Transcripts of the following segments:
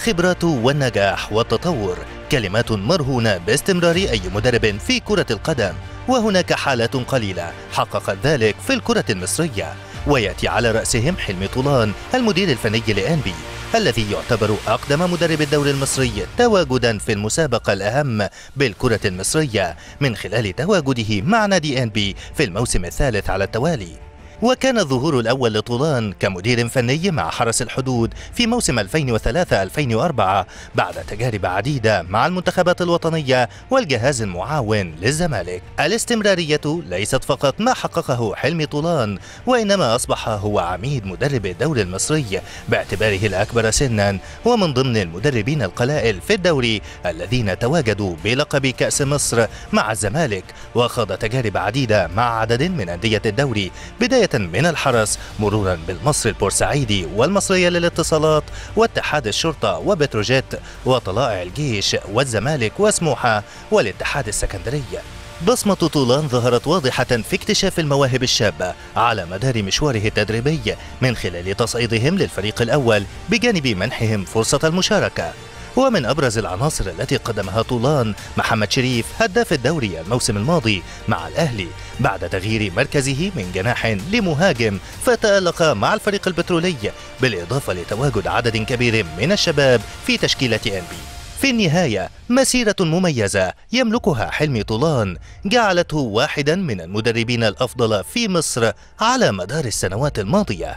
الخبرات والنجاح والتطور كلمات مرهونة باستمرار أي مدرب في كرة القدم وهناك حالات قليلة حققت ذلك في الكرة المصرية ويأتي على رأسهم حلمي طولان المدير الفني لأنبي الذي يعتبر أقدم مدرب الدوري المصري تواجدا في المسابقة الأهم بالكرة المصرية من خلال تواجده مع نادي أنبي في الموسم الثالث على التوالي وكان الظهور الأول لطولان كمدير فني مع حرس الحدود في موسم 2003-2004 بعد تجارب عديدة مع المنتخبات الوطنية والجهاز المعاون للزمالك الاستمرارية ليست فقط ما حققه حلمي طولان وإنما أصبح هو عميد مدرب الدوري المصري باعتباره الأكبر سنا ومن ضمن المدربين القلائل في الدوري الذين تواجدوا بلقب كأس مصر مع الزمالك وخاض تجارب عديدة مع عدد من أندية الدوري بداية من الحرس مرورا بالمصري البورسعيدي والمصرية للاتصالات واتحاد الشرطة وبتروجيت وطلائع الجيش والزمالك وسموحة والاتحاد السكندري بصمة طولان ظهرت واضحة في اكتشاف المواهب الشابة على مدار مشواره التدريبي من خلال تصعيدهم للفريق الأول بجانب منحهم فرصة المشاركة ومن أبرز العناصر التي قدمها طولان محمد شريف هداف الدوري الموسم الماضي مع الأهلي بعد تغيير مركزه من جناح لمهاجم فتألق مع الفريق البترولي بالإضافة لتواجد عدد كبير من الشباب في تشكيلة أنبي في النهاية مسيرة مميزة يملكها حلمي طولان جعلته واحدا من المدربين الأفضل في مصر على مدار السنوات الماضية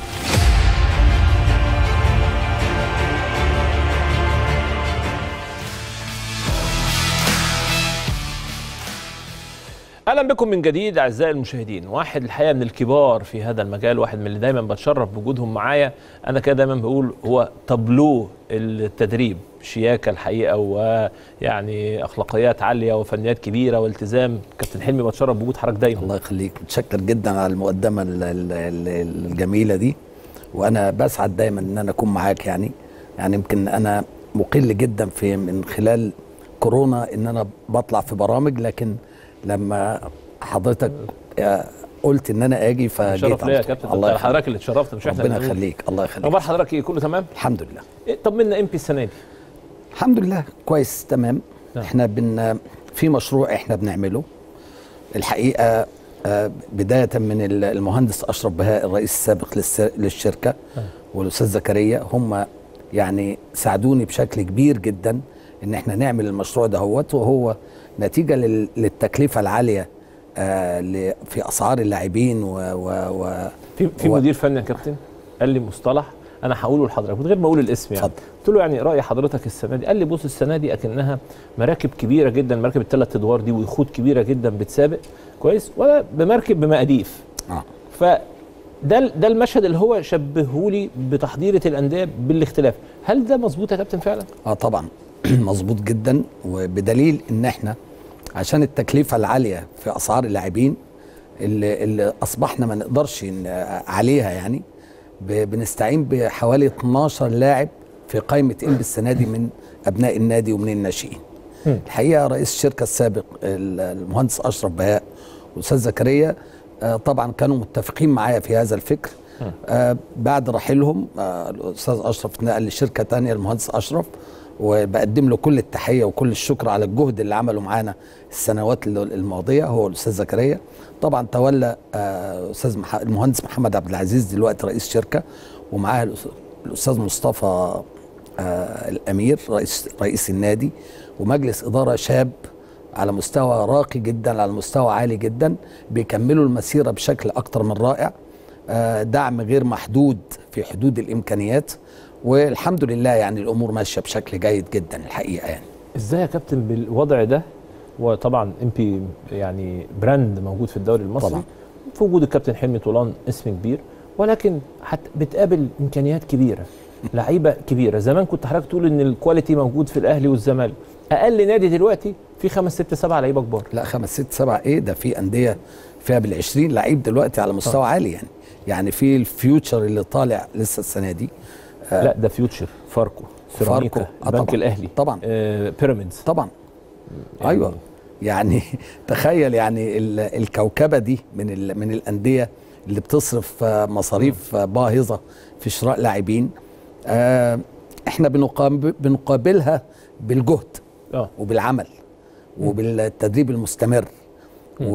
اهلا بكم من جديد اعزائي المشاهدين واحد الحقيقه من الكبار في هذا المجال واحد من اللي دايما بتشرف بوجودهم معايا انا كده دايما بقول هو تابلو التدريب شياكه الحقيقه ويعني اخلاقيات عاليه وفنيات كبيره والتزام كابتن حلمي بتشرف بوجود حضرتك دايما الله يخليك متشكر جدا على المقدمه ال- ال- ال- الجميله دي وانا بسعد دايما ان انا اكون معاك يعني يعني يمكن انا مقل جدا في من خلال كورونا ان انا بطلع في برامج لكن لما حضرتك آه، قلت ان انا اجي فجيت شرف ليا على يا طول. كابتن الله ده يخليك حضرتك اللي اتشرفت مش احنا ربنا اللي بنقول. يخليك الله يخليك اخبار حضرتك ايه كله تمام الحمد لله إيه طمنا ام بي السنه دي الحمد لله كويس تمام نعم. احنا بن في مشروع احنا بنعمله الحقيقه آه، بدايه من ال- المهندس اشرف بهاء الرئيس السابق للس- للشركه نعم. والاستاذ زكريا هم يعني ساعدوني بشكل كبير جدا ان احنا نعمل المشروع دهوت وهو نتيجه لل- للتكلفه العاليه آه، ل- في اسعار اللاعبين و, و, و في في هو- مدير فني يا كابتن قال لي مصطلح انا هقوله لحضرتك من غير ما اقول الاسم يعني اتفضل. قلت له يعني راي حضرتك السنه دي قال لي بص السنه دي اكنها مراكب كبيره جدا مراكب الثلاث ادوار دي ويخوت كبيره جدا بتسابق كويس ولا بمركب بمقاديف آه. فده ال- ده المشهد اللي هو شبهولي بتحضيره الانديه بالاختلاف هل ده مظبوط يا كابتن فعلا اه طبعا مظبوط جدا وبدليل ان احنا عشان التكلفه العاليه في اسعار اللاعبين اللي, اللي اصبحنا ما نقدرش ن- عليها يعني ب- بنستعين بحوالي 12 لاعب في قائمه انبي السنه دي من ابناء النادي ومن الناشئين مم. الحقيقه رئيس الشركه السابق ال- المهندس اشرف بهاء والاستاذ زكريا آه، طبعا كانوا متفقين معايا في هذا الفكر آه بعد رحيلهم آه الاستاذ اشرف نقل لشركه تانية المهندس اشرف وبقدم له كل التحيه وكل الشكر على الجهد اللي عمله معانا السنوات ال- الماضيه هو الاستاذ زكريا طبعا تولى آه، استاذ مح... المهندس محمد عبد العزيز دلوقتي رئيس شركه ومعاه الأس- الاستاذ مصطفى آه الامير رئيس رئيس النادي ومجلس اداره شاب على مستوى راقي جدا على مستوى عالي جدا بيكملوا المسيره بشكل اكتر من رائع آه، دعم غير محدود في حدود الامكانيات والحمد لله يعني الامور ماشيه بشكل جيد جدا الحقيقه يعني ازاي يا كابتن بالوضع ده وطبعا ام بي يعني براند موجود في الدوري المصري طبعا. في وجود الكابتن حلمي طولان اسم كبير ولكن حتى بتقابل امكانيات كبيره لعيبه كبيره زمان كنت حضرتك تقول ان الكواليتي موجود في الاهلي والزمالك اقل نادي دلوقتي في خمس ست سبع لعيبه كبار لا خمس ست سبع ايه ده في انديه فيها بال20 لعيب دلوقتي على مستوى عالي يعني يعني في الفيوتشر اللي طالع لسه السنه دي لا ده فيوتشر فاركو سيراميكا فاركو. آه البنك طبعاً. الاهلي طبعا آه بيراميدز طبعا يعني- ايوه يعني تخيل يعني ال- الكوكبه دي من ال- من الانديه اللي بتصرف آه، مصاريف آه، باهظه في شراء لاعبين آه، احنا بنقاب- بنقابلها بالجهد اه وبالعمل وبالتدريب المستمر و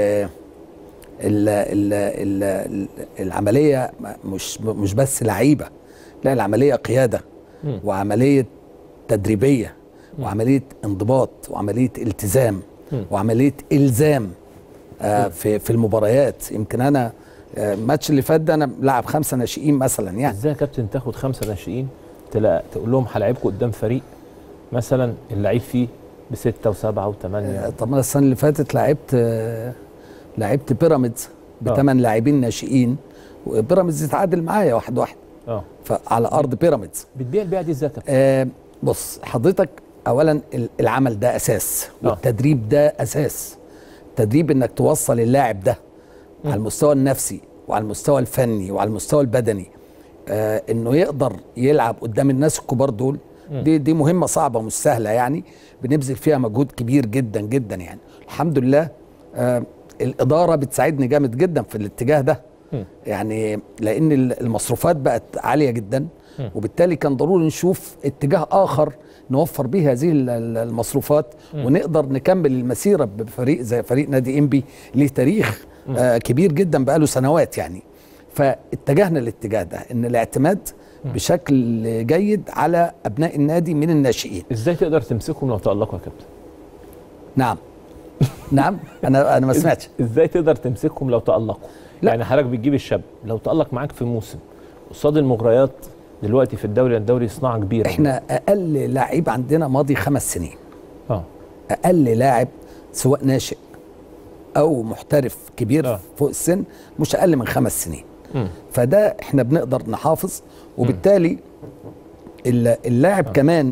ال ال ال العمليه مش مش بس لعيبه لا العمليه قياده مم. وعمليه تدريبيه وعمليه انضباط وعمليه التزام مم. وعمليه الزام آه في في المباريات يمكن انا آه، الماتش اللي فات ده انا لاعب خمسه ناشئين مثلا يعني ازاي يا كابتن تاخد خمسه ناشئين تلا تقول لهم هلاعبكم قدام فريق مثلا اللعيب فيه بسته وسبعه وثمانيه طب انا السنه اللي فاتت لعبت آه، لعبت بيراميدز بثمان لاعبين ناشئين وبيراميدز اتعادل معايا واحد واحد اه على ارض بيراميدز بتبيع البيع دي ازاي يا كابتن؟ آه بص حضرتك اولا ال- العمل ده اساس آه. والتدريب ده اساس تدريب انك توصل اللاعب ده على المستوى النفسي وعلى المستوى الفني وعلى المستوى البدني آه انه يقدر يلعب قدام الناس الكبار دول دي دي مهمه صعبه مش سهله يعني بنبذل فيها مجهود كبير جدا جدا يعني الحمد لله آه الاداره بتساعدني جامد جدا في الاتجاه ده مم. يعني لان ال- المصروفات بقت عاليه جدا وبالتالي كان ضروري نشوف اتجاه اخر نوفر به هذه ال- ال- المصروفات ونقدر نكمل المسيره بفريق زي فريق نادي انبي ليه تاريخ آه كبير جدا بقاله سنوات يعني فاتجهنا الاتجاه ده ان الاعتماد بشكل جيد على ابناء النادي من الناشئين ازاي تقدر تمسكهم لو تالقوا يا كابتن؟ نعم نعم انا انا ما سمعتش ازاي تقدر تمسكهم لو تالقوا؟ لا. يعني حضرتك بتجيب الشاب لو تالق معاك في موسم قصاد المغريات دلوقتي في الدوري الدوري صناعه كبيره احنا اقل لعيب عندنا ماضي خمس سنين اه اقل لاعب سواء ناشئ او محترف كبير آه. فوق السن مش اقل من خمس سنين مم. فده احنا بنقدر نحافظ وبالتالي ال- اللاعب كمان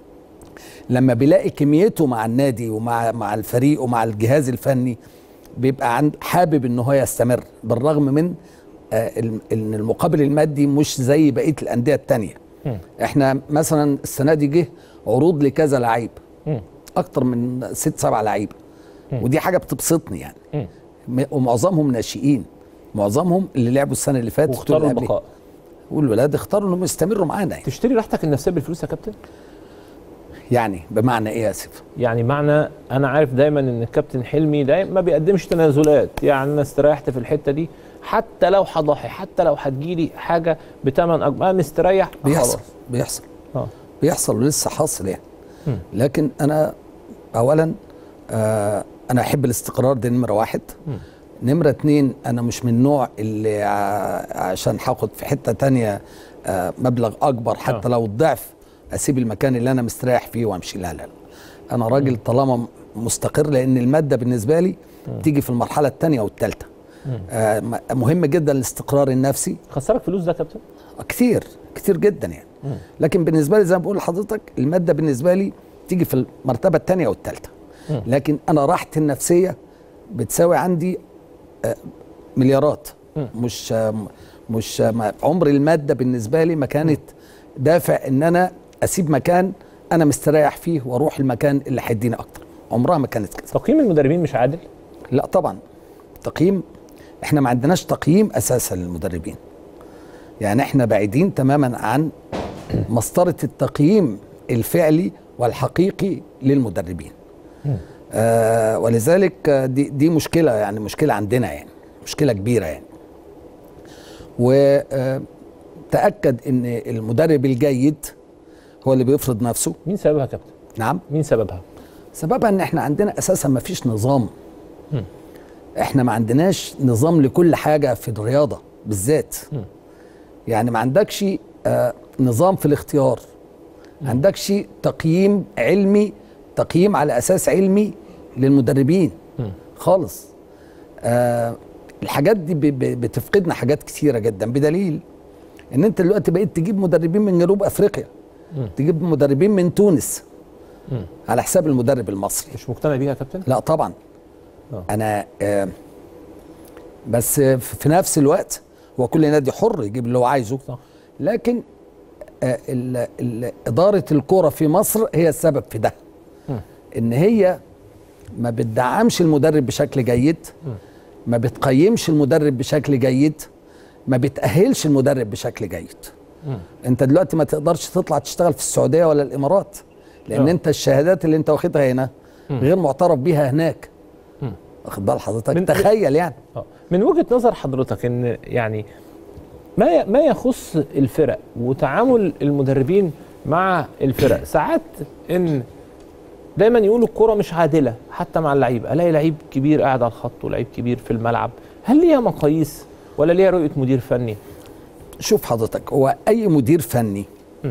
لما بيلاقي كميته مع النادي ومع مع الفريق ومع الجهاز الفني بيبقى عند حابب ان هو يستمر بالرغم من آه، الم- ان المقابل المادي مش زي بقيه الانديه التانية مم. احنا مثلا السنه دي جه عروض لكذا لعيب مم. اكتر من ست سبع لعيبه ودي حاجه بتبسطني يعني مم. م- ومعظمهم ناشئين معظمهم اللي لعبوا السنه اللي فاتت واختاروا واللي قبلها. البقاء والولاد اختاروا انهم يستمروا معانا يعني. تشتري راحتك النفسيه بالفلوس يا كابتن؟ يعني بمعنى ايه يا اسف يعني معنى انا عارف دايما ان الكابتن حلمي دايما ما بيقدمش تنازلات يعني انا استريحت في الحته دي حتى لو هضحي حتى لو هتجيلي حاجه بثمن اكبر انا مستريح بيحصل خلاص بيحصل اه بيحصل ولسه حاصل يعني مم. لكن انا اولا آه انا احب الاستقرار دي نمره واحد مم. نمره اتنين انا مش من النوع اللي ع- عشان هاخد في حته تانية آه مبلغ اكبر حتى آه. لو الضعف اسيب المكان اللي انا مستريح فيه وامشي لا لا لا. انا راجل طالما مستقر لان الماده بالنسبه لي تيجي في المرحله الثانيه والثالثه آه م- مهم جدا الاستقرار النفسي خسرك فلوس ده يا كابتن؟ كتير كتير جدا يعني مم. لكن بالنسبه لي زي ما بقول لحضرتك الماده بالنسبه لي تيجي في المرتبه الثانيه والثالثه مم. لكن انا راحتي النفسيه بتساوي عندي آه، مليارات مم. مش آه، مش آه، ما- عمر الماده بالنسبه لي ما كانت دافع ان انا اسيب مكان انا مستريح فيه واروح المكان اللي هيديني اكتر عمرها ما كانت كده تقييم المدربين مش عادل لا طبعا تقييم احنا ما عندناش تقييم اساسا للمدربين يعني احنا بعيدين تماما عن مسطره التقييم الفعلي والحقيقي للمدربين آه ولذلك آه، دي دي مشكله يعني مشكله عندنا يعني مشكله كبيره يعني وتاكد ان المدرب الجيد هو اللي بيفرض نفسه مين سببها يا كابتن؟ نعم مين سببها؟ سببها ان احنا عندنا اساسا ما فيش نظام احنا ما عندناش نظام لكل حاجه في الرياضه بالذات يعني ما عندكش آه نظام في الاختيار ما عندكش تقييم علمي تقييم على اساس علمي للمدربين خالص آه الحاجات دي ب- ب- بتفقدنا حاجات كتيره جدا بدليل ان انت دلوقتي بقيت تجيب مدربين من جنوب افريقيا تجيب مدربين من تونس على حساب المدرب المصري مش مقتنع بيها يا كابتن؟ لا طبعا آه. انا آه بس في نفس الوقت هو كل نادي حر يجيب اللي هو عايزه صح. لكن آه ال- ال- اداره الكره في مصر هي السبب في ده مم. ان هي ما بتدعمش المدرب بشكل جيد ما بتقيمش المدرب بشكل جيد ما بتأهلش المدرب بشكل جيد انت دلوقتي ما تقدرش تطلع تشتغل في السعوديه ولا الامارات لان آه. انت الشهادات اللي انت واخدها هنا غير معترف بيها هناك واخد بال حضرتك من- تخيل يعني آه. من وجهه نظر حضرتك ان يعني ما ي- ما يخص الفرق وتعامل المدربين مع الفرق ساعات ان دايما يقولوا الكرة مش عادلة حتى مع اللعيبة الاقي لعيب كبير قاعد على الخط ولعيب كبير في الملعب هل ليها مقاييس ولا ليها رؤية مدير فني شوف حضرتك هو اي مدير فني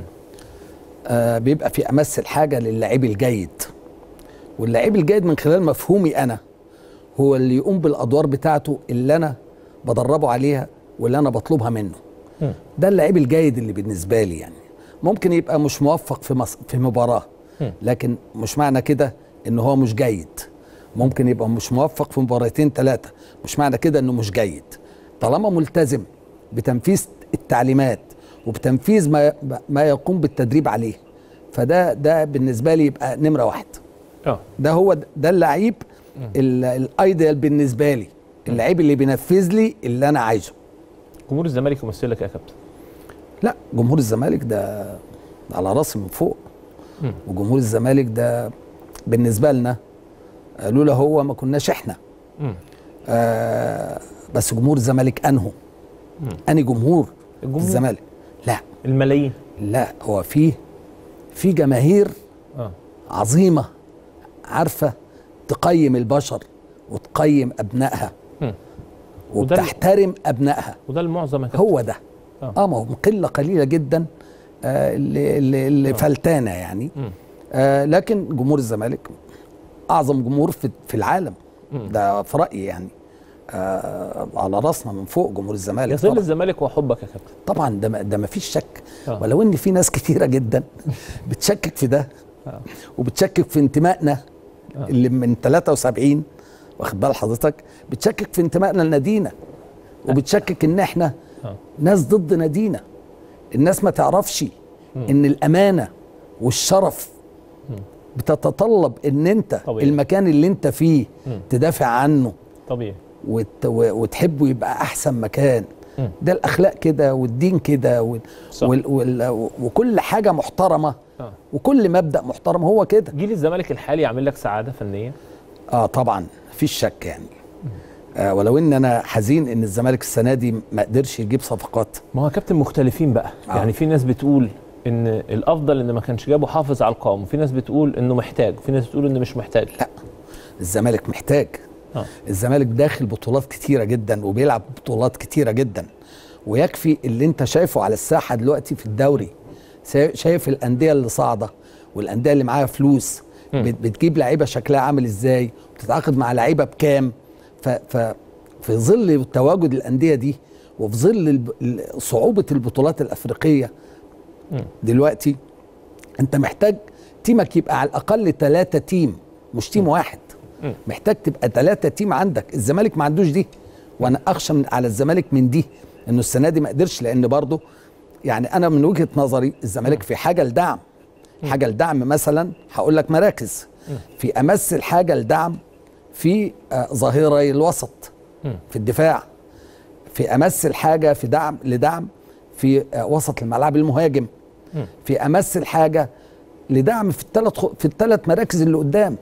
آه بيبقى في امس الحاجه للاعب الجيد واللاعب الجيد من خلال مفهومي انا هو اللي يقوم بالادوار بتاعته اللي انا بدربه عليها واللي انا بطلبها منه ده اللاعب الجيد اللي بالنسبه لي يعني ممكن يبقى مش موفق في مص... في مباراه لكن مش معنى كده ان هو مش جيد ممكن يبقى مش موفق في مباراتين ثلاثه مش معنى كده انه مش جيد طالما ملتزم بتنفيذ التعليمات وبتنفيذ ما ما يقوم بالتدريب عليه فده ده بالنسبه لي يبقى نمره واحد اه ده هو ده اللعيب ال- الايديال بالنسبه لي اللعيب اللي بينفذ لي اللي انا عايزه جمهور الزمالك يمثلك يا كابتن لا جمهور الزمالك ده على راسي من فوق وجمهور الزمالك ده بالنسبه لنا آه، لولا هو ما كناش احنا مم. آه بس جمهور الزمالك انهو اني جمهور الجمهور. الزمالك لا الملايين لا هو فيه في جماهير اه عظيمه عارفه تقيم البشر وتقيم ابنائها مم. وده ال- وبتحترم ابنائها وده المعظم يا كابتن هو ده آه. اه ما هو قله قليله جدا آه اللي, اللي, اللي فلتانه يعني مم. آه لكن جمهور الزمالك اعظم جمهور في, في العالم ده في رايي يعني آه على راسنا من فوق جمهور الزمالك يظل طبعا, الزمالك وحبك يا كابتن طبعا ده ما- ده ما فيش شك آه. ولو ان في ناس كتيره جدا بتشكك في ده وبتشكك في انتمائنا اللي من 73 واخد بال حضرتك بتشكك في انتمائنا لنادينا وبتشكك ان احنا آه. ناس ضد نادينا الناس ما تعرفش ان الامانه والشرف بتتطلب ان انت طبيعي. المكان اللي انت فيه تدافع عنه طبيعي وت... و- وتحبه يبقى احسن مكان ده الاخلاق كده والدين كده وال... صح. وال... وال... وكل حاجه محترمه آه. وكل مبدا محترم هو كده جيل الزمالك الحالي يعمل لك سعاده فنيه اه طبعا مفيش شك يعني آه ولو ان انا حزين ان الزمالك السنه دي ما قدرش يجيب صفقات ما هو يا كابتن مختلفين بقى آه. يعني في ناس بتقول ان الافضل ان ما كانش جابه حافظ على القوم وفي ناس بتقول انه محتاج وفي ناس بتقول انه مش محتاج لا الزمالك محتاج آه. الزمالك داخل بطولات كتيره جدا وبيلعب بطولات كتيره جدا ويكفي اللي انت شايفه على الساحه دلوقتي في الدوري سا- شايف الانديه اللي صاعده والانديه اللي معاها فلوس بت- بتجيب لعيبه شكلها عامل ازاي وبتتعاقد مع لعيبه بكام ف, ف في ظل تواجد الانديه دي وفي ظل الب- ال- صعوبه البطولات الافريقيه دلوقتي انت محتاج تيمك يبقى على الاقل ثلاثة تيم مش تيم واحد محتاج تبقى ثلاثة تيم عندك الزمالك ما عندوش دي وانا اخشى من على الزمالك من دي انه السنه دي ما قدرش لان برضه يعني انا من وجهه نظري الزمالك في حاجه لدعم حاجه لدعم مثلا هقول لك مراكز في امس الحاجه لدعم في آه، ظهيري الوسط في الدفاع في امس الحاجه في دعم لدعم في آه، وسط الملعب المهاجم في امس الحاجه لدعم في الثلاث خ- في الثلاث مراكز اللي قدام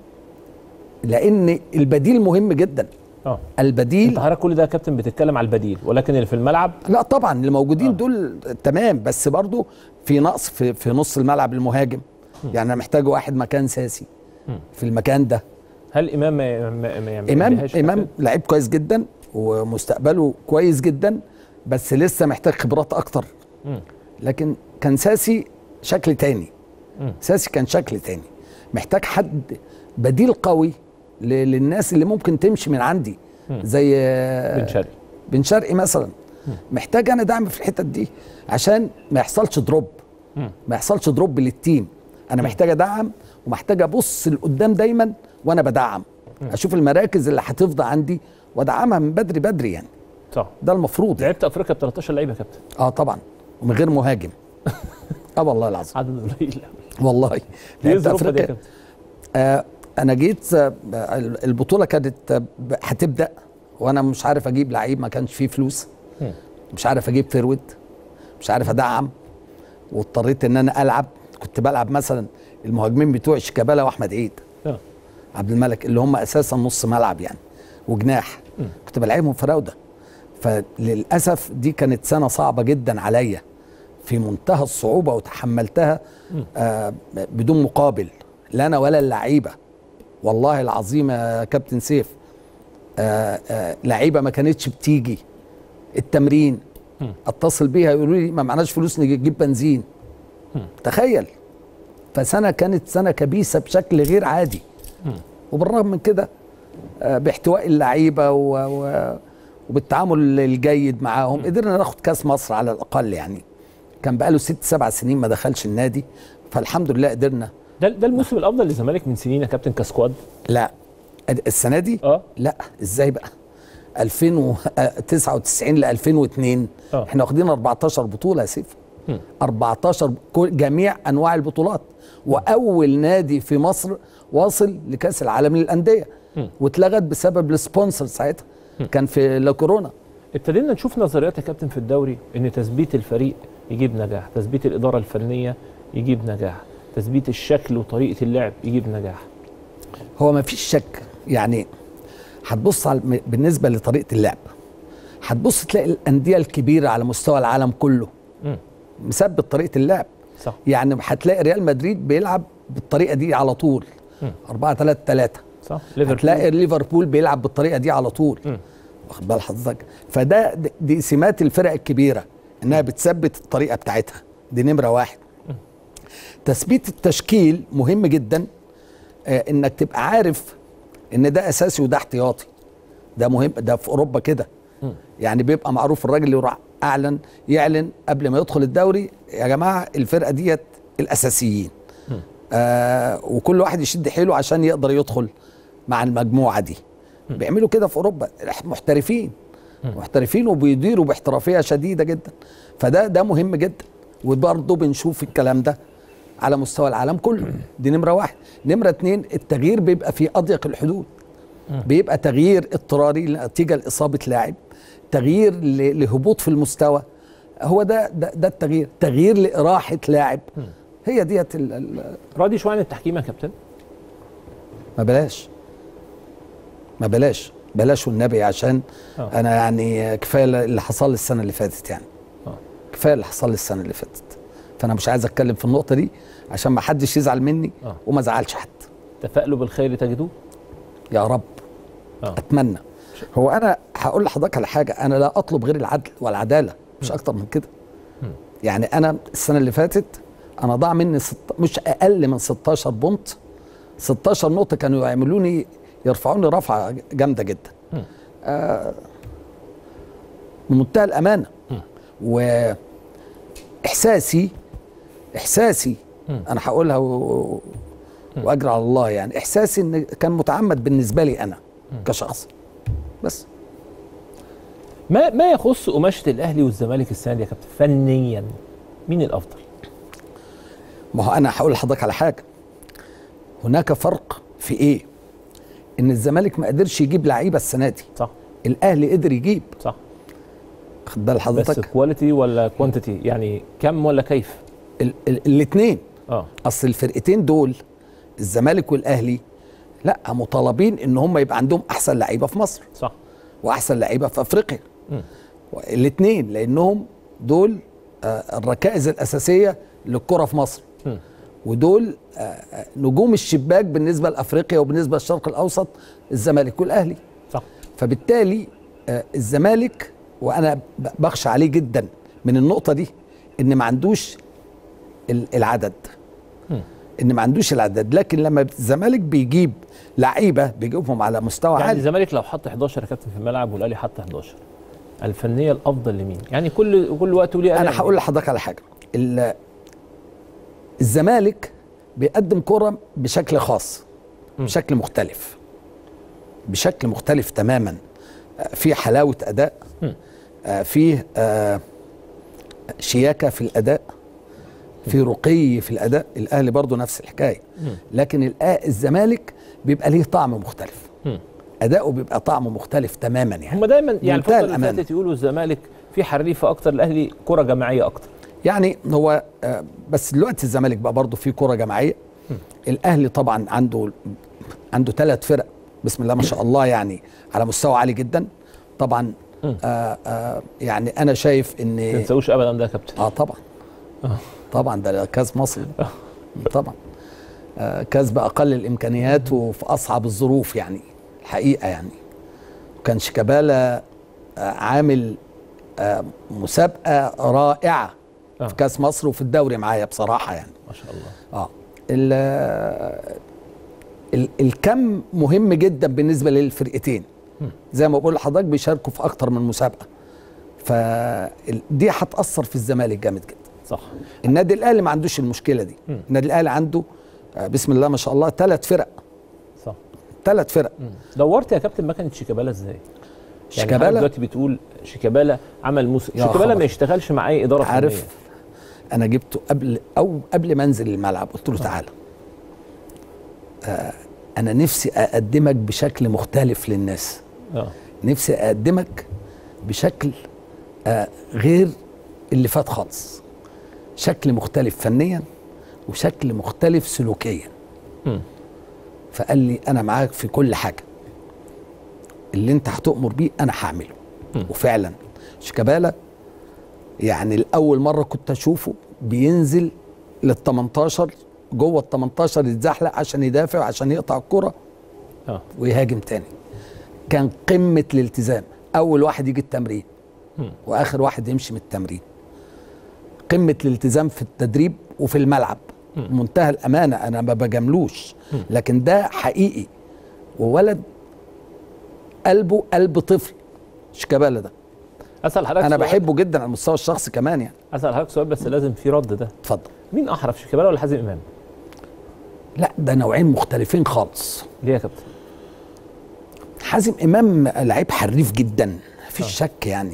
لان البديل مهم جدا اه البديل انت حضرتك كل ده يا كابتن بتتكلم على البديل ولكن اللي في الملعب لا طبعا اللي موجودين آه. آه. دول تمام بس برضو في نقص في, في نص الملعب المهاجم يعني انا محتاج واحد مكان ساسي في المكان ده هل امام ما ما ما يعمل- امام يعملهاش يا امام كابتن؟ لعيب كويس جدا ومستقبله كويس جدا بس لسه محتاج خبرات اكتر مم. لكن كان ساسي شكل تاني مم. ساسي كان شكل تاني محتاج حد بديل قوي ل- للناس اللي ممكن تمشي من عندي زي بن شرقي بن شرقي مثلا محتاج انا دعم في الحتت دي عشان ما يحصلش دروب ما يحصلش دروب للتيم انا محتاج ادعم ومحتاج ابص لقدام دايما وانا بدعم اشوف المراكز اللي هتفضى عندي وادعمها من بدري بدري يعني صح ده المفروض يعني. لعبت افريقيا ب 13 لعيبه يا كابتن اه طبعا ومن غير مهاجم اه والله العظيم عدد قليل والله ايه لعبت ظروفها دي يا أفريقيا. كابتن؟ آه انا جيت آه البطوله كانت آه، هتبدا وانا مش عارف اجيب لعيب ما كانش فيه فلوس مم. مش عارف اجيب فيرود مش عارف ادعم واضطريت ان انا العب كنت بلعب مثلا المهاجمين بتوعي شيكابالا واحمد عيد آه. عبد الملك اللي هم اساسا نص ملعب يعني وجناح كنت بلعبهم فراوده فللاسف دي كانت سنه صعبه جدا عليا في منتهى الصعوبه وتحملتها آه بدون مقابل لا انا ولا اللعيبه والله العظيم يا كابتن سيف آه آه لعيبه ما كانتش بتيجي التمرين اتصل بيها يقولوا لي ما معناش فلوس نجيب بنزين تخيل فسنه كانت سنه كبيسه بشكل غير عادي وبالرغم من كده آه، باحتواء اللعيبه و... و... وبالتعامل الجيد معاهم قدرنا ناخد كاس مصر على الاقل يعني كان بقاله ست سبع سنين ما دخلش النادي فالحمد لله قدرنا ده ده الموسم الافضل للزمالك من سنين يا كابتن كسكواد لا السنه دي اه لا ازاي بقى 2099 ل 2002 آه. احنا واخدين 14 بطوله يا سيف 14 كل- جميع انواع البطولات واول نادي في مصر واصل لكاس العالم للانديه واتلغت بسبب السبونسر ساعتها كان في لا كورونا ابتدينا نشوف نظريات يا كابتن في الدوري ان تثبيت الفريق يجيب نجاح تثبيت الاداره الفنيه يجيب نجاح تثبيت الشكل وطريقه اللعب يجيب نجاح هو ما فيش شك يعني هتبص على بالنسبه لطريقه اللعب هتبص تلاقي الانديه الكبيره على مستوى العالم كله مم. مثبت طريقه اللعب صح يعني هتلاقي ريال مدريد بيلعب بالطريقه دي على طول مم. 4 3 3 صح هتلاقي ليفربول بيلعب بالطريقه دي على طول مم. واخد بال حضرتك فده د- دي سمات الفرق الكبيره انها بتثبت الطريقه بتاعتها دي نمره واحد تثبيت التشكيل مهم جدا آه انك تبقى عارف ان ده اساسي وده احتياطي ده مهم ده في اوروبا كده يعني بيبقى معروف الراجل اللي يروح اعلن يعلن قبل ما يدخل الدوري يا جماعه الفرقه ديت الاساسيين آه وكل واحد يشد حيله عشان يقدر يدخل مع المجموعه دي بيعملوا كده في اوروبا محترفين محترفين وبيديروا باحترافيه شديده جدا فده ده مهم جدا وبرضه بنشوف الكلام ده على مستوى العالم كله دي نمره واحد نمره اتنين التغيير بيبقى في اضيق الحدود بيبقى تغيير اضطراري نتيجه لاصابه لاعب تغيير ل- لهبوط في المستوى هو ده ده, ده التغيير تغيير لاراحه لاعب هي ديت ال- ال- راضي شويه عن التحكيم يا كابتن ما بلاش ما بلاش بلاش والنبي عشان آه. انا يعني كفايه اللي حصل لي السنه اللي فاتت يعني آه. كفايه اللي حصل لي السنه اللي فاتت فانا مش عايز اتكلم في النقطه دي عشان ما حدش يزعل مني آه. وما ازعلش حد تفائلوا بالخير تجدوه يا رب آه. اتمنى هو انا هقول لحضرتك على حاجه انا لا اطلب غير العدل والعداله مش اكتر من كده يعني انا السنه اللي فاتت انا ضاع مني ست... مش اقل من 16 بونت 16 نقطه كانوا يعملوني يرفعوني رفعه جامده جدا آه بمنتهى الامانه واحساسي احساسي انا هقولها و... واجري على الله يعني احساسي ان كان متعمد بالنسبه لي انا كشخص بس ما ما يخص قماشه الاهلي والزمالك السنه دي يا كابتن فنيا مين الافضل؟ ما هو انا هقول لحضرتك على حاجه هناك فرق في ايه ان الزمالك ما قدرش يجيب لعيبه السنه دي صح الاهلي قدر يجيب صح خد بال بس حضرتك كواليتي ولا كوانتيتي يعني كم ولا كيف؟ الاثنين اه اصل الفرقتين دول الزمالك والاهلي لا مطالبين ان هم يبقى عندهم احسن لعيبه في مصر صح واحسن لعيبه في افريقيا مم. الاثنين لانهم دول آه، الركائز الاساسيه للكره في مصر مم. ودول آه، آه، نجوم الشباك بالنسبه لافريقيا وبالنسبه للشرق الاوسط الزمالك والاهلي صح فبالتالي آه، الزمالك وانا ب- بخشى عليه جدا من النقطه دي ان ما عندوش ال- العدد مم. ان ما عندوش العدد لكن لما الزمالك بيجيب لعيبه بيجيبهم على مستوى يعني عالي الزمالك لو حط 11 يا كابتن في الملعب والاهلي حط 11 الفنيه الافضل لمين؟ يعني كل كل وقت وليه انا أداء. هقول لحضرتك على حاجه ال- الزمالك بيقدم كرة بشكل خاص بشكل مختلف بشكل مختلف تماما آه، في حلاوة أداء مم. آه، فيه آه، شياكة في الأداء في رقي في الأداء الأهلي برضو نفس الحكاية لكن الآ- الزمالك بيبقى ليه طعم مختلف مم. أداؤه بيبقى طعمه مختلف تماما يعني هم دايما يعني بمنتهى الفتره اللي الأمانة. فاتت يقولوا الزمالك في حريفه اكتر الاهلي كره جماعيه اكتر يعني هو آه، بس دلوقتي الزمالك بقى برضه في كره جماعيه الاهلي طبعا عنده عنده ثلاث فرق بسم الله ما شاء الله يعني على مستوى عالي جدا طبعا آه آه يعني انا شايف ما ان تنساوش ابدا ده يا كابتن اه طبعا طبعا ده كاس مصر طبعا آه كاس باقل الامكانيات وفي اصعب الظروف يعني الحقيقه يعني وكان شيكابالا آه عامل آه مسابقه رائعه آه. في كاس مصر وفي الدوري معايا بصراحه يعني ما شاء الله اه ال ال الكم مهم جدا بالنسبه للفرقتين زي ما بقول لحضرتك بيشاركوا في اكتر من مسابقه فدي هتاثر في الزمالك جامد جدا صح النادي الاهلي ما عندوش المشكله دي النادي الاهلي عنده آه، بسم الله ما شاء الله ثلاث فرق صح ثلاث فرق دورت يا كابتن مكنه شيكابالا ازاي؟ يعني حضرتك شيكابالا دلوقتي بتقول شيكابالا عمل موسم يا شيكابالا خبر. ما يشتغلش مع اي اداره عارف فنية. انا جبته قبل او قبل ما انزل الملعب قلت له تعالى آه انا نفسي اقدمك بشكل مختلف للناس اه نفسي اقدمك بشكل آه غير اللي فات خالص شكل مختلف فنيا وشكل مختلف سلوكيا مم. فقال لي انا معاك في كل حاجه اللي انت هتؤمر بيه انا هعمله وفعلا شيكابالا يعني الاول مره كنت اشوفه بينزل لل 18 جوه ال 18 يتزحلق عشان يدافع وعشان يقطع الكره اه ويهاجم تاني كان قمه الالتزام اول واحد يجي التمرين واخر واحد يمشي من التمرين قمه الالتزام في التدريب وفي الملعب منتهى الامانه انا ما بجاملوش لكن ده حقيقي وولد قلبه قلب طفل شيكابالا ده اسال حضرتك انا سؤال- بحبه جدا على المستوى الشخصي كمان يعني اسال حضرتك سؤال بس لازم في رد ده اتفضل مين احرف شيكابالا ولا حازم امام؟ لا ده نوعين مختلفين خالص ليه يا كابتن؟ حازم امام لعيب حريف جدا مفيش شك يعني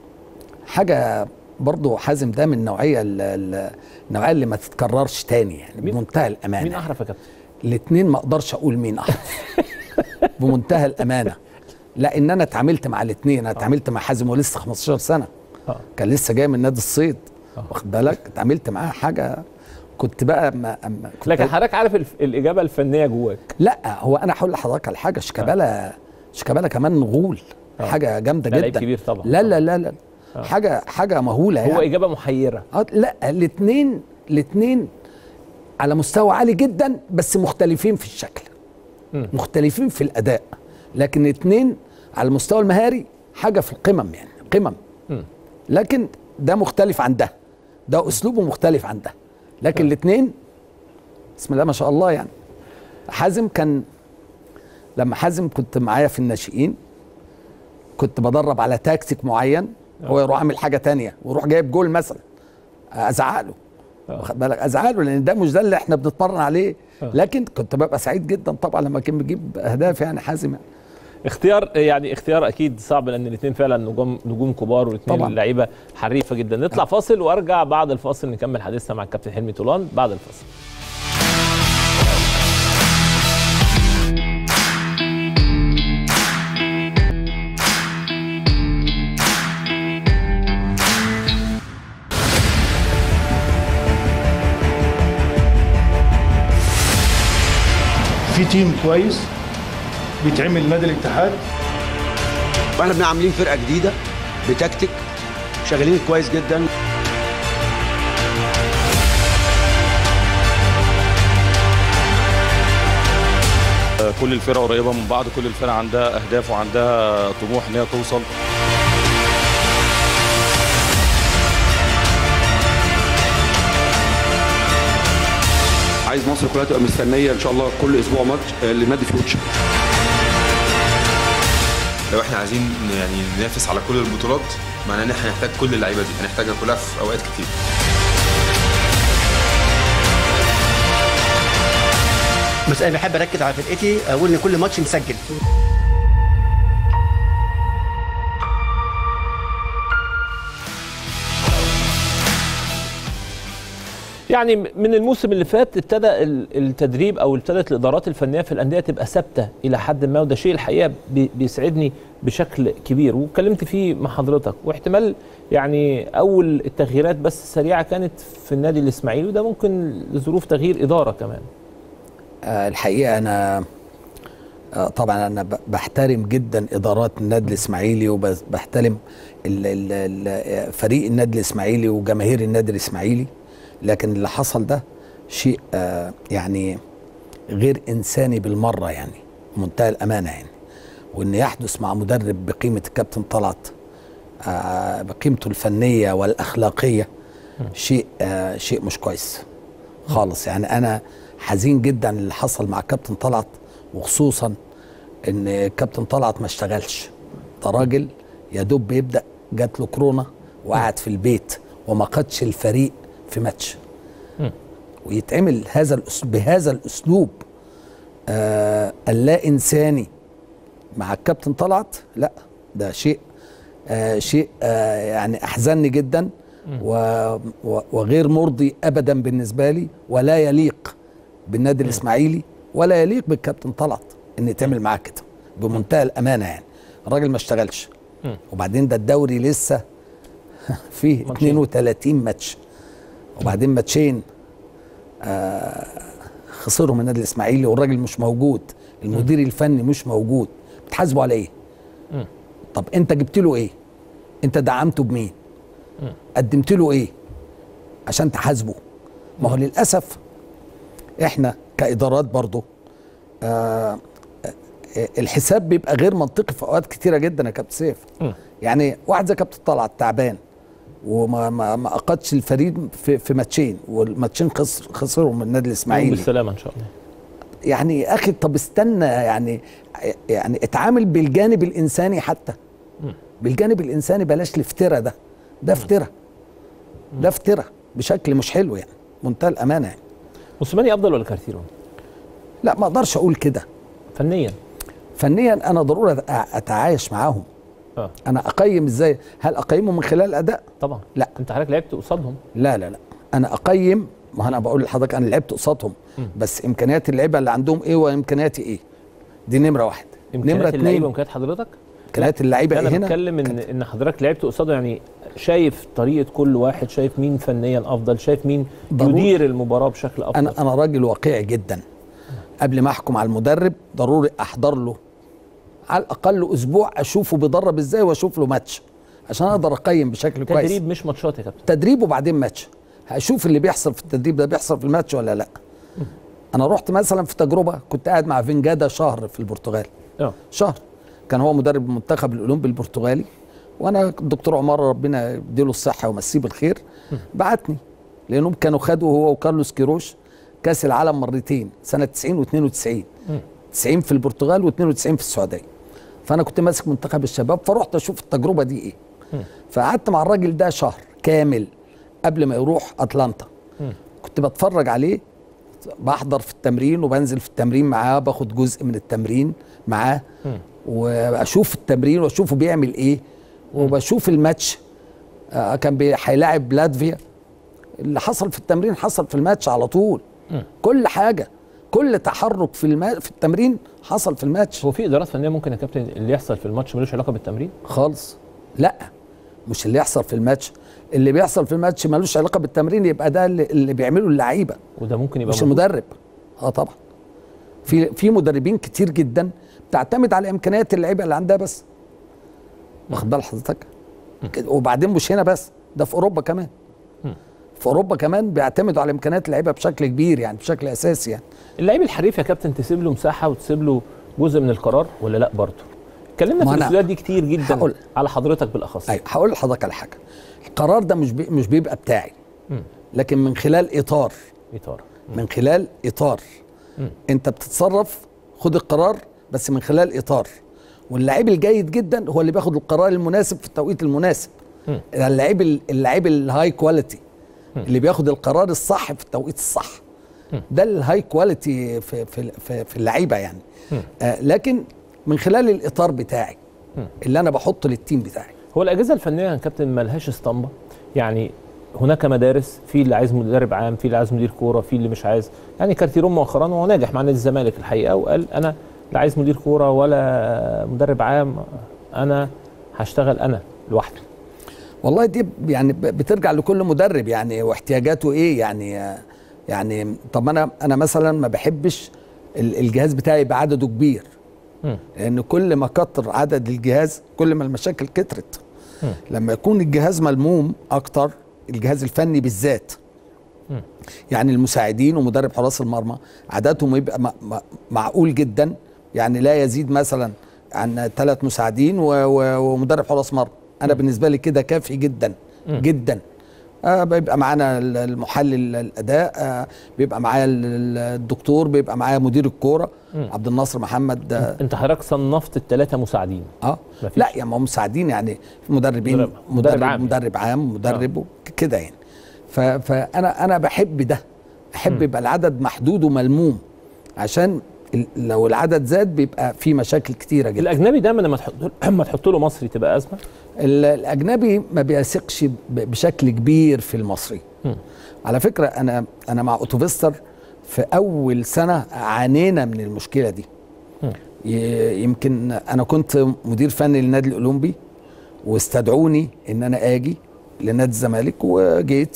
حاجه برضه حازم ده من النوعيه ال- ال- النوعيه اللي ما تتكررش تاني يعني مين- بمنتهى الامانه مين احرف يا كابتن؟ الاثنين ما اقدرش اقول مين احرف بمنتهى الامانه لان انا اتعاملت مع الاثنين انا اتعاملت مع حازم ولسه 15 سنه اه كان لسه جاي من نادي الصيد آه. واخد بالك اتعاملت معاه حاجه كنت بقى ما ما كنت لكن حضرتك عارف الف... الاجابه الفنيه جواك لا هو انا هقول لحضرتك على حاجه شيكابالا شيكابالا كمان غول آه. حاجه جامده ده جدا لعيب كبير طبعا. لا لا لا لا حاجه حاجه مهوله هو يعني اجابه محيره آه، لا الاثنين الاثنين على مستوى عالي جدا بس مختلفين في الشكل مم. مختلفين في الاداء لكن الاثنين على المستوى المهاري حاجه في القمم يعني قمم مم. لكن ده مختلف عن ده ده اسلوبه مختلف عن ده لكن الاثنين بسم الله ما شاء الله يعني حازم كان لما حازم كنت معايا في الناشئين كنت بدرب على تاكتيك معين هو يروح عامل حاجه تانية ويروح جايب جول مثلا ازعق له واخد بالك ازعق له لان ده مش ده اللي احنا بنتمرن عليه لكن كنت ببقى سعيد جدا طبعا لما كان بيجيب اهداف يعني حازم يعني. اختيار يعني اختيار اكيد صعب لان الاثنين فعلا نجوم نجوم كبار والاثنين طبعاً. لعيبه حريفه جدا نطلع فاصل وارجع بعد الفاصل نكمل حديثنا مع الكابتن حلمي طولان بعد الفاصل في تيم كويس بيتعمل نادي الاتحاد واحنا بنبقى عاملين فرقه جديده بتكتيك شغالين كويس جدا كل الفرق قريبه من بعض كل الفرق عندها اهداف وعندها طموح ان هي توصل عايز مصر كلها تبقى مستنيه ان شاء الله كل اسبوع ماتش آه، لنادي فيوتشر لو احنا عايزين يعني ننافس على كل البطولات معناه ان احنا هنحتاج كل اللعيبه دي هنحتاجها كلها في اوقات كتير بس انا بحب اركز على فرقتي اقول ان كل ماتش مسجل يعني من الموسم اللي فات ابتدى ال- التدريب او ابتدت الادارات الفنيه في الانديه تبقى ثابته الى حد ما وده شيء الحقيقه بي- بيسعدني بشكل كبير واتكلمت فيه مع حضرتك واحتمال يعني اول التغييرات بس سريعه كانت في النادي الاسماعيلي وده ممكن لظروف تغيير اداره كمان آه، الحقيقه انا آه، طبعا انا ب- بحترم جدا ادارات النادي الاسماعيلي وبحترم ال- ال- ال- فريق النادي الاسماعيلي وجماهير النادي الاسماعيلي لكن اللي حصل ده شيء آه، يعني غير انساني بالمره يعني منتهى الامانه يعني وان يحدث مع مدرب بقيمه الكابتن طلعت آه، بقيمته الفنيه والاخلاقيه شيء آه، شيء مش كويس خالص يعني انا حزين جدا اللي حصل مع كابتن طلعت وخصوصا ان كابتن طلعت ما اشتغلش ده راجل يا دوب بيبدا جات له كورونا وقعد في البيت وما قادش الفريق في ماتش ويتعمل هذا الأس- بهذا الاسلوب آه اللا انساني مع الكابتن طلعت لا ده شيء آه شيء آه يعني احزنني جدا و و وغير مرضي ابدا بالنسبه لي ولا يليق بالنادي الاسماعيلي ولا يليق بالكابتن طلعت ان يتعمل معاه كده بمنتهى الامانه يعني الراجل ما اشتغلش وبعدين ده الدوري لسه فيه 32 ماتش وبعدين ماتشين آه خسرهم النادي الاسماعيلي والراجل مش موجود المدير الفني مش موجود بتحاسبه على ايه طب انت جبت له ايه انت دعمته بمين قدمت له ايه عشان تحاسبه ما هو للاسف احنا كادارات برضو آه آه، الحساب بيبقى غير منطقي في اوقات كتيره جدا يا كابتن سيف يعني واحد زي كابتن طلعت تعبان وما ما ما اقادش الفريق في, في ماتشين والماتشين خسر خسرهم من النادي الاسماعيلي بالسلامه ان شاء الله يعني يا اخي طب استنى يعني يعني اتعامل بالجانب الانساني حتى بالجانب الانساني بلاش الافتراء ده ده افتراء ده افتراء بشكل مش حلو يعني منتهى الامانه يعني موسيماني افضل ولا كارتيرو لا ما اقدرش اقول كده فنيا فنيا انا ضروري أت- اتعايش معاهم اه انا اقيم ازاي هل اقيمه من خلال اداء طبعا لا انت حضرتك لعبت قصادهم لا لا لا انا اقيم ما انا بقول لحضرتك انا لعبت قصادهم بس امكانيات اللعيبه اللي عندهم ايه وامكانياتي ايه دي نمره واحد نمره امكانيات اللعيبه اتنين وامكانيات حضرتك امكانيات اللعيبه انا ايه هنا بتكلم ان ان حضرتك لعبت قصاده يعني شايف طريقه كل واحد شايف مين فنيا افضل شايف مين ضروري. يدير المباراه بشكل افضل انا انا راجل واقعي جدا قبل ما احكم على المدرب ضروري احضر له على الاقل اسبوع اشوفه بيدرب ازاي واشوف له ماتش عشان اقدر اقيم بشكل كويس تدريب مش ماتشات يا كابتن تدريب وبعدين ماتش هشوف اللي بيحصل في التدريب ده بيحصل في الماتش ولا لا انا رحت مثلا في تجربه كنت قاعد مع فينجادا شهر في البرتغال اه شهر كان هو مدرب المنتخب الاولمبي البرتغالي وانا الدكتور عمر ربنا يديله الصحه ويمسيه بالخير بعتني لانهم كانوا خدوا هو وكارلوس كيروش كاس العالم مرتين سنه 90 و92 90 في البرتغال و92 في السعوديه فانا كنت ماسك منتخب الشباب فرحت اشوف التجربه دي ايه فقعدت مع الراجل ده شهر كامل قبل ما يروح اتلانتا كنت بتفرج عليه بحضر في التمرين وبنزل في التمرين معاه باخد جزء من التمرين معاه واشوف التمرين واشوفه بيعمل ايه وبشوف الماتش آه، كان بي- هيلاعب لاتفيا اللي حصل في التمرين حصل في الماتش على طول كل حاجه كل تحرك في الما... في التمرين حصل في الماتش هو في ادارات فنيه ممكن يا كابتن اللي يحصل في الماتش ملوش علاقه بالتمرين خالص لا مش اللي يحصل في الماتش اللي بيحصل في الماتش ملوش علاقه بالتمرين يبقى ده اللي, اللي بيعمله اللعيبه وده ممكن يبقى مش موجود. المدرب اه طبعا في في مدربين كتير جدا بتعتمد على امكانيات اللعيبه اللي عندها بس واخد بال حضرتك كده. وبعدين مش هنا بس ده في اوروبا كمان في اوروبا كمان بيعتمدوا على امكانيات اللعيبه بشكل كبير يعني بشكل اساسي يعني اللعيب الحريف يا كابتن تسيب له مساحه وتسيب له جزء من القرار ولا لا برضه اتكلمنا ما في أنا الاستوديوهات دي كتير جدا هقول. على حضرتك بالاخص ايوه هقول لحضرتك على حاجه القرار ده مش بي مش بيبقى بتاعي لكن من خلال اطار اطار من خلال اطار انت بتتصرف خد القرار بس من خلال اطار واللاعب الجيد جدا هو اللي بياخد القرار المناسب في التوقيت المناسب ده اللاعب ال- اللاعب الهاي كواليتي اللي بياخد القرار الصح في التوقيت الصح ده الهاي كواليتي في في في, في اللعيبه يعني آه لكن من خلال الاطار بتاعي اللي انا بحطه للتيم بتاعي هو الاجهزه الفنيه يا كابتن مالهاش اسطمبه يعني هناك مدارس في اللي عايز مدرب عام في اللي عايز مدير كوره في اللي مش عايز يعني كارتيرون مؤخرا وهو ناجح مع نادي الزمالك الحقيقه وقال انا لا عايز مدير كوره ولا مدرب عام انا هشتغل انا لوحدي والله دي يعني ب- بترجع لكل مدرب يعني واحتياجاته ايه يعني يعني طب انا انا مثلا ما بحبش ال- الجهاز بتاعي يبقى عدده كبير مم. لان كل ما كتر عدد الجهاز كل ما المشاكل كترت لما يكون الجهاز ملموم اكتر الجهاز الفني بالذات يعني المساعدين ومدرب حراس المرمى عددهم يبقى م- م- معقول جدا يعني لا يزيد مثلا عن ثلاث مساعدين و- و- ومدرب حراس مرمى انا بالنسبه لي كده كافي جدا جدا آه بيبقى معانا ال- المحلل الاداء آه بيبقى معايا ال- ال- الدكتور بيبقى معايا مدير الكوره عبد الناصر محمد آه انت حضرتك صنفت الثلاثه مساعدين اه مفيش. لا يعني ما هم مساعدين يعني في مدربين مدرب- مدرب مدرب عام. مدرب عام مدرب و- كده يعني ف- فانا انا بحب ده احب يبقى العدد محدود وملموم عشان ال- لو العدد زاد بيبقى في مشاكل كتيره جدا الاجنبي دايما لما تحط لما تحط له مصري تبقى ازمه ال- الاجنبي ما بيثقش ب- بشكل كبير في المصري على فكره انا انا مع اوتوفيستر في اول سنه عانينا من المشكله دي ي- يمكن انا كنت مدير فني للنادي الاولمبي واستدعوني ان انا اجي لنادي الزمالك وجيت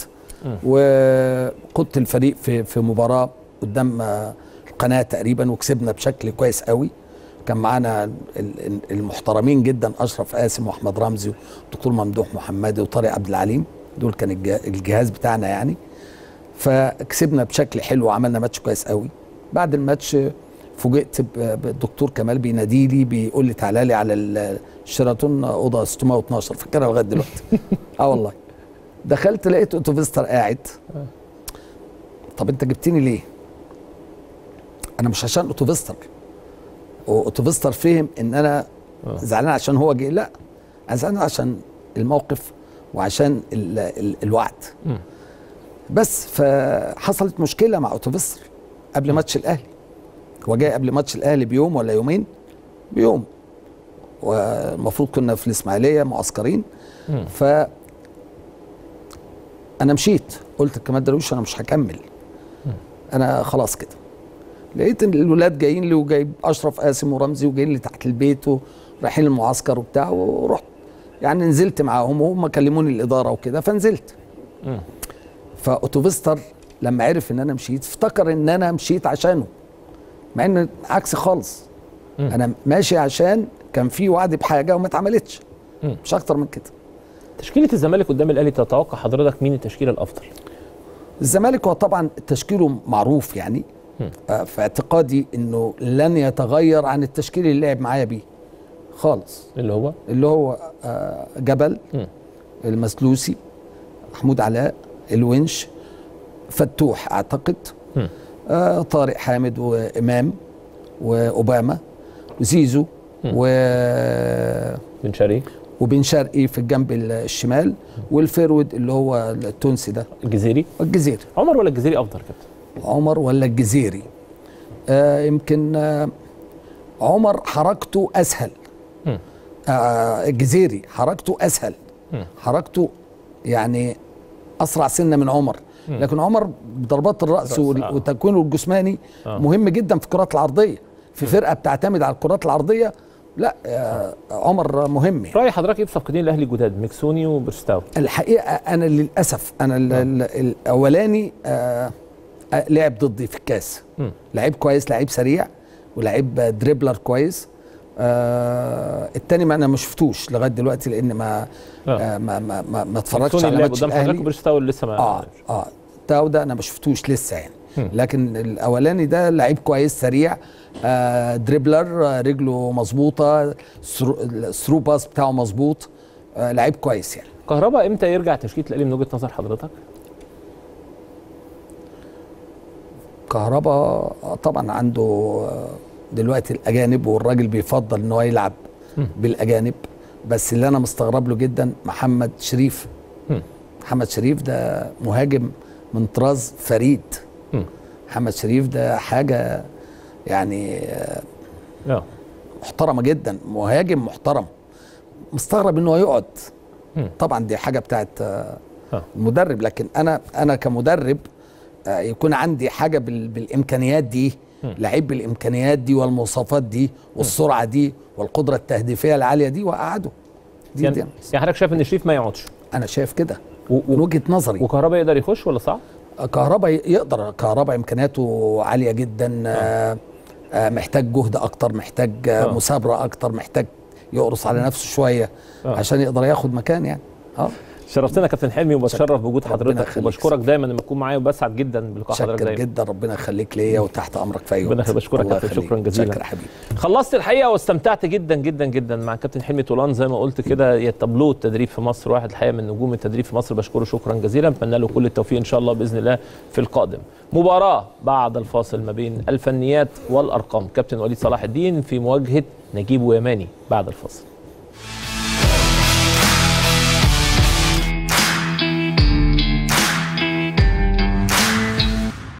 وقدت الفريق في في مباراه قدام آه، القناه تقريبا وكسبنا بشكل كويس قوي كان معانا ال- ال- المحترمين جدا اشرف قاسم واحمد رمزي والدكتور ممدوح محمدي وطارق عبد العليم دول كان الج- الجهاز بتاعنا يعني فكسبنا بشكل حلو وعملنا ماتش كويس قوي بعد الماتش فوجئت ب- بالدكتور كمال بينادي لي بيقول لي تعالى لي على ال- الشيراتون اوضه 612 فاكرها لغايه دلوقتي اه والله دخلت لقيت اوتوفيستر قاعد طب انت جبتني ليه؟ انا مش عشان اوتوفيستر واوتوفيستر فهم ان انا زعلان عشان هو جه لا انا زعلان عشان الموقف وعشان ال ال الوعد بس فحصلت مشكله مع اوتوفيستر قبل ماتش الاهلي هو جاي قبل ماتش الاهلي بيوم ولا يومين بيوم والمفروض كنا في الاسماعيليه معسكرين ف انا مشيت قلت لكمال درويش انا مش هكمل انا خلاص كده لقيت ان الولاد جايين لي وجايب اشرف قاسم ورمزي وجايين لي تحت البيت ورايحين المعسكر وبتاع ورحت يعني نزلت معاهم وهم كلموني الاداره وكده فنزلت فاوتوفيستر لما عرف ان انا مشيت افتكر ان انا مشيت عشانه مع ان عكس خالص انا ماشي عشان كان في وعد بحاجه وما اتعملتش مش اكتر من كده تشكيله الزمالك قدام الاهلي تتوقع حضرتك مين التشكيله الافضل الزمالك هو طبعا تشكيله معروف يعني آه، في اعتقادي انه لن يتغير عن التشكيل اللي لعب معايا بيه خالص اللي هو اللي هو آه، جبل مم. المسلوسي محمود علاء الونش فتوح اعتقد مم. آه طارق حامد وامام واوباما وزيزو و بن شرقي وبن شرقي في الجنب الشمال والفيرود اللي هو التونسي ده الجزيري الجزيري عمر ولا الجزيري افضل كابتن عمر ولا الجزيري آه يمكن آه عمر حركته اسهل مم. آه الجزيري حركته اسهل مم. حركته يعني اسرع سنه من عمر لكن عمر بضربات الراس رأس، وال- آه. وتكوينه الجسماني آه. مهم جدا في الكرات العرضيه في فرقه بتعتمد على الكرات العرضيه لا آه عمر مهم يعني. راي حضرتك ايه في صفقتين الاهلي الجداد ميكسوني وبرستاو الحقيقه انا للاسف انا ال- ال- الاولاني آه آه، لعب ضدي في الكاس مم. لعيب كويس لعيب سريع ولعيب دريبلر كويس آه التاني ما انا ما شفتوش لغايه دلوقتي لان ما آه. آه ما ما ما, ما اتفرجتش ميكسوني على اللي لعب ماتش قدام حضرتك الاهلي وبرستاو اللي لسه ما اه اه تاو ده انا ما شفتوش لسه يعني لكن الاولاني ده لعيب كويس سريع آه دريبلر آه رجله مظبوطه الثرو- الثرو باس بتاعه مظبوط آه لعيب كويس يعني كهربا امتى يرجع تشكيله الاهلي من وجهه نظر حضرتك كهربا طبعا عنده آه، دلوقتي الاجانب والراجل بيفضل ان هو يلعب بالاجانب بس اللي انا مستغرب له جدا محمد شريف مم. محمد شريف ده مهاجم من طراز فريد مم. محمد شريف ده حاجه يعني آه، اه محترمه جدا مهاجم محترم مستغرب ان هو يقعد مم. طبعا دي حاجه بتاعت آه، آه. المدرب لكن انا انا كمدرب آه، يكون عندي حاجه بال بالامكانيات دي لعيب بالامكانيات دي والمواصفات دي والسرعه دي والقدره التهديفيه العاليه دي واقعده دي, يعني دي يعني حضرتك شايف ان شريف ما يقعدش انا شايف كده و- من وجهه نظري وكهربا يقدر يخش ولا صعب؟ كهربا يقدر كهربا امكانياته عاليه جدا آه. آه محتاج جهد اكتر محتاج آه آه. مثابره اكتر محتاج يقرص على نفسه شويه آه. عشان يقدر ياخد مكان يعني اه شرفتنا يا كابتن حلمي وبتشرف بوجود ربنا حضرتك يخليك. وبشكرك دايما لما تكون معايا وبسعد جدا بلقاء حضرتك شكر دايما جدا ربنا يخليك ليا وتحت امرك في اي ربنا وقت يخليك. بشكرك الله كابتن. يخليك. شكراً جزيلاً. شكرا حبيبي خلصت الحقيقه واستمتعت جدا جدا جدا مع كابتن حلمي طولان زي ما قلت كده يتبلو التدريب في مصر واحد الحقيقه من نجوم التدريب في مصر بشكره شكرا جزيلا اتمنى له كل التوفيق ان شاء الله باذن الله في القادم مباراه بعد الفاصل ما بين الفنيات والارقام كابتن وليد صلاح الدين في مواجهه نجيب ويماني بعد الفاصل